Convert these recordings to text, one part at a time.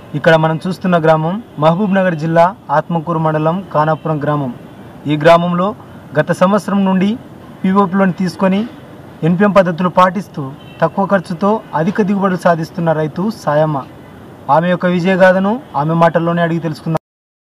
ఇక్కడ మనం చూస్తున్న గ్రామం మహబూబ్ నగర్ జిల్లా ఆత్మకూరు మండలం కానాపురం గ్రామం ఈ గ్రామంలో గత సంవత్సరం నుండి పిఓపిలను తీసుకొని ఎన్పిఎం పద్ధతులు పాటిస్తూ తక్కువ ఖర్చుతో అధిక దిగుబడులు సాధిస్తున్న రైతు సాయమ్మ ఆమె యొక్క విజయగాథను ఆమె మాటల్లోనే అడిగి తెలుసుకుందాం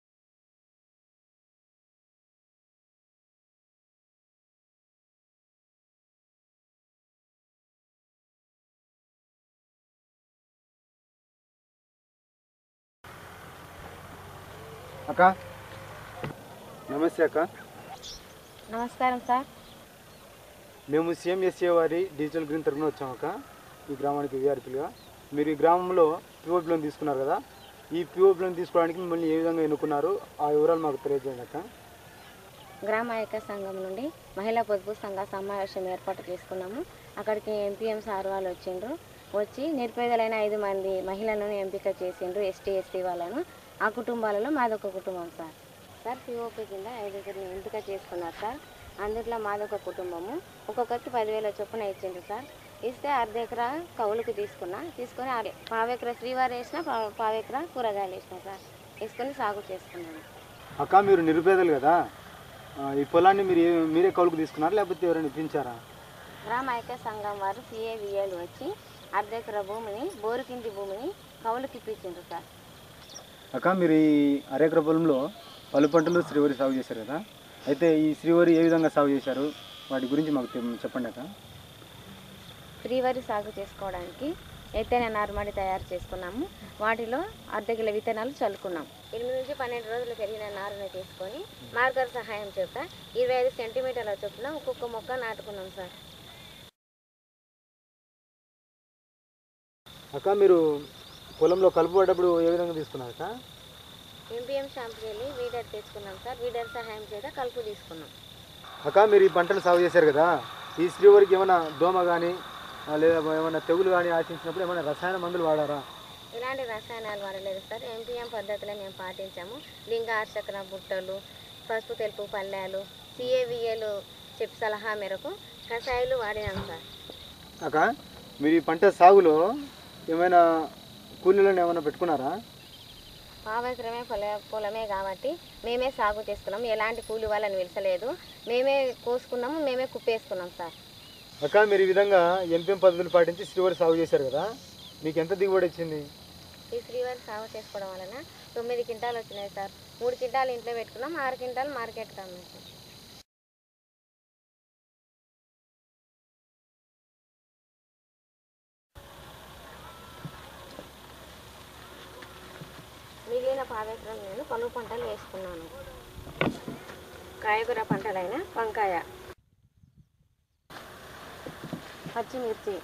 అక్క నమస్తే అక్క నమస్కారం సార్ మేము సిఎంఎస్ఏ వారి డిజిటల్ గ్రీన్ తరఫున వచ్చాం అక్క ఈ గ్రామానికి విఆర్పీలుగా మీరు ఈ గ్రామంలో పిఓపి లోన్ తీసుకున్నారు కదా ఈ పిఓపి లోన్ తీసుకోవడానికి మిమ్మల్ని ఏ విధంగా ఎన్నుకున్నారు ఆ వివరాలు మాకు తెలియజేయండి అక్క గ్రామ ఐక్య సంఘం నుండి మహిళా పొదుపు సంఘ సమావేశం ఏర్పాటు చేసుకున్నాము అక్కడికి ఎంపీఎం సార్ వాళ్ళు వచ్చిండ్రు వచ్చి నిరుపేదలైన ఐదు మంది మహిళలను ఎంపిక చేసిండ్రు ఎస్టీ ఎస్టీ వాళ్ళను ఆ కుటుంబాలలో మాదొక కుటుంబం సార్ సార్ పిఓపి కింద ఐదుగురిని ఎంపిక చేసుకున్నారు సార్ అందుట్లో మాదొక కుటుంబము ఒక్కొక్కరికి పదివేల చొప్పున ఇచ్చిండ్రు సార్ ఇస్తే అర్ధ ఎకరా కౌలుకు తీసుకున్నా తీసుకొని అర- పావెకరా శ్రీవారి వేసిన పా- పావెకరా కూరగాయలు వేసిన సార్ వేసుకొని సాగు చేసుకున్నాను అక్క మీరు నిరుపేదలు కదా ఆ, ఈ పొలాన్ని మీరు ఏ- మీరే కౌలుకు తీసుకున్నారా లేకపోతే ఎవరైనా ఇప్పించారా గ్రామ ఐక్య సంఘం వారు సిఏవిఏలు వచ్చి అర్ధ ఎకరా భూమిని బోరు కింది భూమిని కౌలుకి ఇప్పించిండ్రు సార్ అక్క మీరు ఈ అరెకర పొలంలో పలు పంటలు శ్రీవరి సాగు చేశారు కదా అయితే ఈ శ్రీవరి ఏ విధంగా సాగు చేశారు వాటి గురించి మాకు తె- చెప్పండి అక్క శ్రీవరి సాగు చేసుకోవడానికి ఎత్తైన నారుమడి తయారు చేసుకున్నాము వాటిలో అర్ధ కిలో విత్తనాలు చల్లుకున్నాం ఎనిమిది నుంచి పన్నెండు రోజులు పెరిగిన నారుని తీసుకొని మార్గర్ సహాయం చేత ఇరవై ఐదు సెంటీమీటర్ల చొప్పున ఒక్కొక్క మొక్క నాటుకున్నాం సార్ అక్క మీరు పొలంలో కలుపు పడ్డప్పుడు ఏ విధంగా తీసుకున్నారు అక్క ఎంపీఎం షాంపుకి వెళ్ళి వీడర్ తెచ్చుకున్నాం సార్ వీడర్ సహాయం చేత కలుపు తీసుకున్నాం అక్క మీరు ఈ పంటలు సాగు చేశారు కదా ఈ శ్రీవరికి ఏమైనా దోమ కానీ లేదా ఏమైనా తెగులు కానీ ఆశించినప్పుడు ఏమైనా రసాయన మందులు వాడారా ఇలాంటి రసాయనాలు వాడలేదు సార్ ఎంపీఎం పద్ధతిలో మేము పాటించాము లింగార్చకన బుట్టలు పసుపు తెలుపు పల్లెలు సిఏవిఏలు చెప్పి సలహా మేరకు కషాయాలు వాడినాం సార్ అక్క మీరు ఈ పంట సాగులో ఏమైనా కూలీలను ఏమైనా పెట్టుకున్నారా పావసరమే పొల పొలమే కాబట్టి మేమే సాగు చేసుకున్నాం ఎలాంటి కూలి వాళ్ళని పిలిచలేదు మేమే కోసుకున్నాము మేమే కుప్పేసుకున్నాం సార్ అక్క మీరు ఈ విధంగా ఎంపీఎం పద్ధతులు పాటించి శ్రీవరి సాగు చేశారు కదా మీకు ఎంత దిగుబడి వచ్చింది ఈ శ్రీవారి సాగు చేసుకోవడం వలన తొమ్మిది క్వింటాలు వచ్చినాయి సార్ మూడు క్వింటాలు ఇంట్లో పెట్టుకున్నాం ఆరు క్వింటాలు మార్కెట్కి అమ్మాం సార్ మిగిలిన పాదెకరం నేను పలు పంటలు వేసుకున్నాను కాయగూర పంటలైన వంకాయ పచ్చిమిర్చి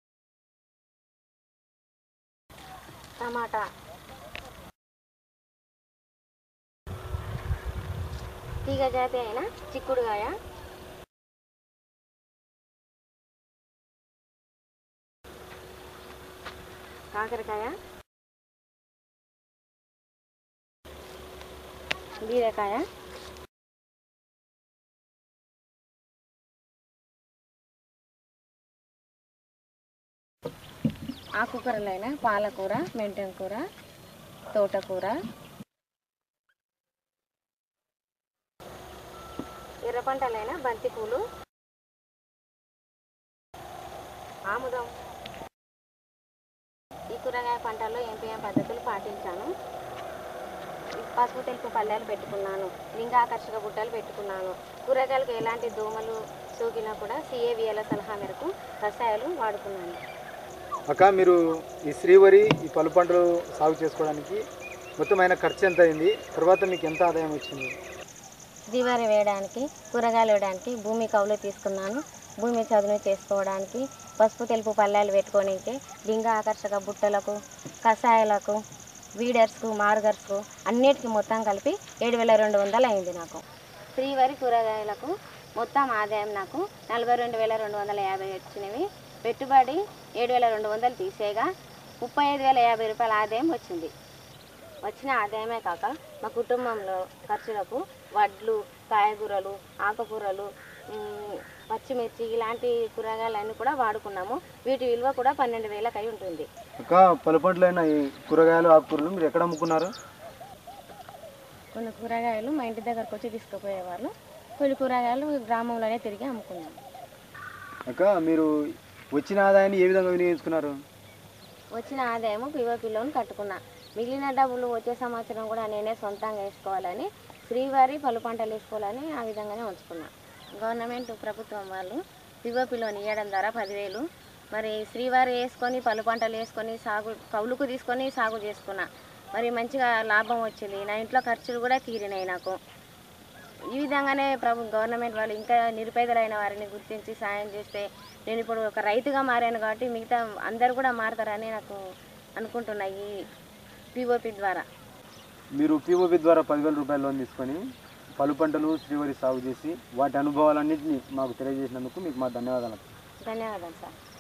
టమాటా తీగ జాతి అయిన చిక్కుడుగాయ కాకరకాయ బీరకాయ ఆకుకూరలైన పాలకూర మెంటెం కూర తోటకూర ఎర్ర పంటలైన బంతిపూలు ఆముదం ఈ కూరగాయ పంటల్లో ఎంపీఎం పద్ధతులు పాటించాను పసుపు తెలుపు పల్లెలు పెట్టుకున్నాను లింగాకర్షక బుట్టలు పెట్టుకున్నాను కూరగాయలకు ఎలాంటి దోమలు సోకినా కూడా సిఏవిఎల సలహా మేరకు రసాయలు వాడుకున్నాను అక్క మీరు ఈ శ్రీవరి ఈ పలు పంటలు సాగు చేసుకోవడానికి మొత్తం అయిన ఖర్చు ఎంత అయింది తర్వాత మీకు ఎంత ఆదాయం వచ్చింది దివారి వేయడానికి కూరగాయలు వేయడానికి భూమి కౌలు తీసుకున్నాను భూమి చదును చేసుకోవడానికి పసుపు తెలుపు పల్లెలు పెట్టుకోనికి లింగ ఆకర్షక బుట్టలకు కషాయాలకు వీడర్స్కు మార్గర్స్కు అన్నిటికీ మొత్తం కలిపి ఏడు వేల రెండు వందలు అయింది నాకు శ్రీవారి కూరగాయలకు మొత్తం ఆదాయం నాకు నలభై రెండు వేల రెండు వందల యాభై వచ్చినవి పెట్టుబడి ఏడు వేల రెండు వందలు తీసేగా ముప్పై ఐదు వేల యాభై రూపాయల ఆదాయం వచ్చింది వచ్చిన ఆదాయమే కాక మా కుటుంబంలో ఖర్చులకు వడ్లు కాయగూరలు ఆకుకూరలు ఉమ్, పచ్చిమిర్చి ఇలాంటి కూరగాయలన్నీ కూడా వాడుకున్నాము వీటి విలువ కూడా పన్నెండు వేలకు అయి ఉంటుంది అక్క పలు పంటలైన ఈ కూరగాయలు ఆకుకూరలు మీరు ఎక్కడ అమ్ముకున్నారు కొన్ని కూరగాయలు మా ఇంటి దగ్గరకు వచ్చి తీసుకుపోయేవాళ్ళు కొన్ని కూరగాయలు గ్రామంలోనే తిరిగి అమ్ముకున్నాము అక్క మీరు వచ్చిన ఆదాయాన్ని ఏ విధంగా వినియోగించుకున్నారు వచ్చిన ఆదాయము పిఓపి లోన్ కట్టుకున్నా మిగిలిన డబ్బులు వచ్చే సంవత్సరం కూడా నేనే సొంతంగా వేసుకోవాలని శ్రీవారి పలు పంటలు వేసుకోవాలని ఆ విధంగానే ఉంచుకున్నా గవర్నమెంట్ ప్రభుత్వం వాళ్ళు పిఓపి లోన్ ఇవ్వడం ద్వారా పదివేలు మరి శ్రీవారి వేసుకొని పలు పంటలు వేసుకొని సాగు కౌలుకు తీసుకొని సాగు చేసుకున్నా మరి మంచిగా లాభం వచ్చింది నా ఇంట్లో ఖర్చులు కూడా తీరినాయి నాకు ఈ విధంగానే ప్రభు గవర్నమెంట్ వాళ్ళు ఇంకా నిరుపేదలైన వారిని గుర్తించి సాయం చేస్తే నేను ఇప్పుడు ఒక రైతుగా మారాను కాబట్టి మిగతా అందరు కూడా మారతారని నాకు అనుకుంటున్నా ఈ పిఓపి ద్వారా మీరు పీఓపి ద్వారా పదివేల రూపాయల లోన్ తీసుకొని పలు పంటలు శ్రీవరి సాగు చేసి వాటి అనుభవాలన్నింటినీ మాకు తెలియజేసినందుకు మీకు మా ధన్యవాదాలు ధన్యవాదాలు సార్